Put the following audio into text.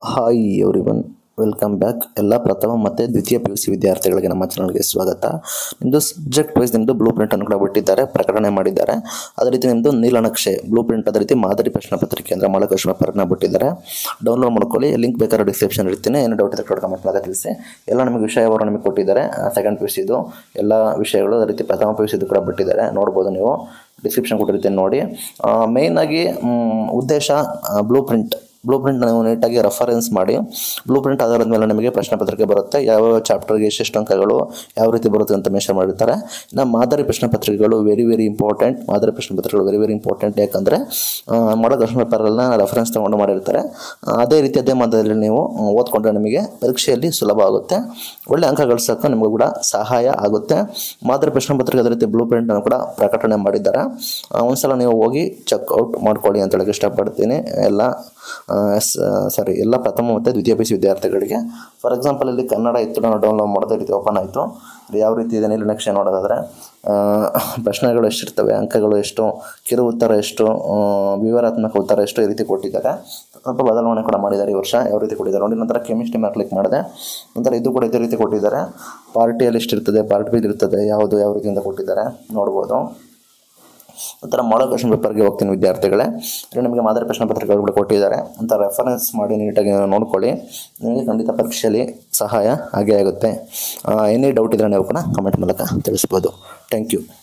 hi everyone welcome back ಎಲ್ಲ ಪ್ರಥಮ ಮತ್ತು ದ್ವಿತೀಯ ಪಿ ಯು ಸಿ ವಿದ್ಯಾರ್ಥಿಗಳಿಗೆ ನಮ್ಮ ಚಾನಲ್ಗೆ ಸ್ವಾಗತ ನಿಮ್ಮದು ಸಬ್ಜೆಕ್ಟ್ ವೈಸ್ ನಿಮ್ಮದು ಬ್ಲೂ ಪ್ರಿಂಟನ್ನು ಕೂಡ ಬಿಟ್ಟಿದ್ದಾರೆ ಪ್ರಕಟಣೆ ಮಾಡಿದ್ದಾರೆ ಅದೇ ರೀತಿ ನಿಮ್ಮದು ನೀಲನಕ್ಷೆ ಬ್ಲೂ ಪ್ರಿಂಟ್ ಅದೇ ರೀತಿ ಮಾದರಿ ಪ್ರಶ್ನೆ ಪತ್ರಿಕೆ ಅಂದರೆ ಮೊಳಕ ಪೇಪರ್ನ ಬಿಟ್ಟಿದ್ದಾರೆ ಡೌನ್ಲೋಡ್ ಮಾಡ್ಕೊಳ್ಳಿ ಲಿಂಕ್ ಬೇಕಾದ್ರೆ ಡಿಸ್ಕ್ರಿಪ್ಷನ್ ಇರ್ತೀನಿ ಏನು ಡೌಟ್ ಇದೆ ಕಮೆಂಟ್ ಮಾಡಿ ತಿಳಿಸಿ ಎಲ್ಲ ನಿಮಗೆ ವಿಷಯವರು ನಿಮಗೆ ಕೊಟ್ಟಿದ್ದಾರೆ ಸೆಕೆಂಡ್ ಪಿ ಯು ಸಿದು ಎಲ್ಲ ವಿಷಯಗಳು ಅದೇ ರೀತಿ ಪ್ರಥಮ ಪಿ ಯು ಸಿದು ಕೂಡ ಬಿಟ್ಟಿದ್ದಾರೆ ನೋಡ್ಬೋದು ನೀವು ಡಿಸ್ಕ್ರಿಪ್ಷನ್ ಕೊಟ್ಟಿರ್ತೀನಿ ನೋಡಿ ಮೇಯ್ನಾಗಿ ಉದ್ದೇಶ ಬ್ಲೂ ಪ್ರಿಂಟ್ ಬ್ಲೂ ಪ್ರಿಂಟ್ ನೀವು ನೀಟಾಗಿ ರೆಫರೆನ್ಸ್ ಮಾಡಿ ಬ್ಲೂ ಪ್ರಿಂಟ್ ಆಧಾರದ ಮೇಲೆ ನಿಮಗೆ ಪ್ರಶ್ನೆ ಪತ್ರಿಕೆ ಬರುತ್ತೆ ಯಾವ ಚಾಪ್ಟರ್ಗೆ ಎಷ್ಟೆಷ್ಟು ಅಂಕಗಳು ಯಾವ ರೀತಿ ಬರುತ್ತೆ ಅಂತ ಮೆನ್ಷನ್ ಮಾಡಿರ್ತಾರೆ ಇನ್ನು ಮಾದರಿ ಪ್ರಶ್ನೆ ಪತ್ರಿಕೆಗಳು ವೆರಿ ವೆರಿ ಇಂಪಾರ್ಟೆಂಟ್ ಮಾದರಿ ಪ್ರಶ್ನೆ ಪತ್ರಿಕೆಗಳು ವೆರಿ ವೆರಿ ಇಂಪಾರ್ಟೆಂಟ್ ಯಾಕಂದರೆ ಮಾಡೋ ಕ್ವಶನ್ ಪೇಪರನ್ನ ರೆಫರೆನ್ಸ್ ತೊಗೊಂಡು ಮಾಡಿರ್ತಾರೆ ಆ, ಅದೇ ರೀತಿ ಅದೇ ಮಾದರಿಯಲ್ಲಿ ನೀವು ಮ್, ಓದ್ಕೊಂಡ್ರೆ ನಿಮಗೆ ಪರೀಕ್ಷೆಯಲ್ಲಿ ಸುಲಭ ಆಗುತ್ತೆ ಒಳ್ಳೆ ಅಂಕ ಗಳಿಸೋಕೆ ನಿಮಗೂ ಕೂಡ ಸಹಾಯ ಆಗುತ್ತೆ ಮಾದರಿ ಪ್ರಶ್ನೆ ಪತ್ರಿಕೆ ಅದೇ ರೀತಿ ಬ್ಲೂ ಪ್ರಿಂಟನ್ನು ಕೂಡ ಪ್ರಕಟಣೆ ಮಾಡಿದ್ದಾರೆ ಆ, ಒಂದ್ಸಲ ನೀವು ಹೋಗಿ ಚೆಕ್ಔಟ್ ಮಾಡ್ಕೊಳ್ಳಿ ಅಂತ ಹೇಳಕ್ಕೆ ಇಷ್ಟಪಡ್ತೀನಿ ಎಲ್ಲ ಸಾರಿ ಎಲ್ಲ ಪ್ರಥಮ ಮತ್ತು ದ್ವಿತೀಯ ಪಿ ಸಿ ವಿದ್ಯಾರ್ಥಿಗಳಿಗೆ ಫಾರ್ ಎಕ್ಸಾಂಪಲ್ ಇಲ್ಲಿ ಕನ್ನಡ ಇತ್ತು ನಾನು ಡೌನ್ಲೋಡ್ ಮಾಡೋದೇ ರೀತಿ ಓಪನ್ ಆಯಿತು ಇದು ಯಾವ ರೀತಿ ಇದೆ ನೀಲನಕ್ಷೆ ನೋಡೋದಾದರೆ ಆ, ಪ್ರಶ್ನೆಗಳು ಎಷ್ಟಿರ್ತವೆ ಅಂಕಗಳು ಎಷ್ಟು ಕಿರು ಉತ್ತರ ಎಷ್ಟು ಆ, ವಿವರಾತ್ಮಕ ಉತ್ತರ ಎಷ್ಟು ಈ ರೀತಿ ಕೊಟ್ಟಿದ್ದಾರೆ ಸ್ವಲ್ಪ ಬದಲಾವಣೆ ಕೂಡ ಮಾಡಿದ್ದಾರೆ ಈ ವರ್ಷ ಯಾವ ರೀತಿ ಕೊಟ್ಟಿದ್ದಾರೆ ನೋಡಿ ನಂತರ ಕೆಮಿಸ್ಟ್ರಿ ಮೇಲೆ ಕ್ಲಿಕ್ ಮಾಡಿದೆ ನಂತರ ಇದು ಕೂಡ ಇದೇ ರೀತಿ ಕೊಟ್ಟಿದ್ದಾರೆ ಪಾರ್ಟಿಯಲ್ಲಿ ಎಷ್ಟಿರ್ತದೆ ಪಾರ್ಟ್ ಬಿ ಇರ್ತದೆ ಯಾವುದು ಯಾವ ರೀತಿಯಿಂದ ಕೊಟ್ಟಿದ್ದಾರೆ ನೋಡ್ಬೋದು ನಂತರ ಮಾಡೋ ಕ್ವಶನ್ ಪೇಪರ್ಗೆ ಹೋಗ್ತೀನಿ ವಿದ್ಯಾರ್ಥಿಗಳೇ ಇಲ್ಲಿ ನಿಮಗೆ ಮಾದರಿ ಪ್ರಶ್ನೆ ಪತ್ರಿಕೆಗಳು ಕೊಟ್ಟಿದ್ದಾರೆ ಅಂತ ರೆಫರೆನ್ಸ್ ಮಾಡಿ ನೀಟಾಗಿ ನೋಡ್ಕೊಳ್ಳಿ ನಿಮಗೆ ಖಂಡಿತ ಪರೀಕ್ಷೆಯಲ್ಲಿ ಸಹಾಯ ಆಗೇ ಆಗುತ್ತೆ ಎನಿ ಡೌಟ್ ಇದ್ದರೆ ನೀವು ಕೂಡ ಕಮೆಂಟ್ ಮೂಲಕ ತಿಳಿಸ್ಬೋದು ಥ್ಯಾಂಕ್ ಯು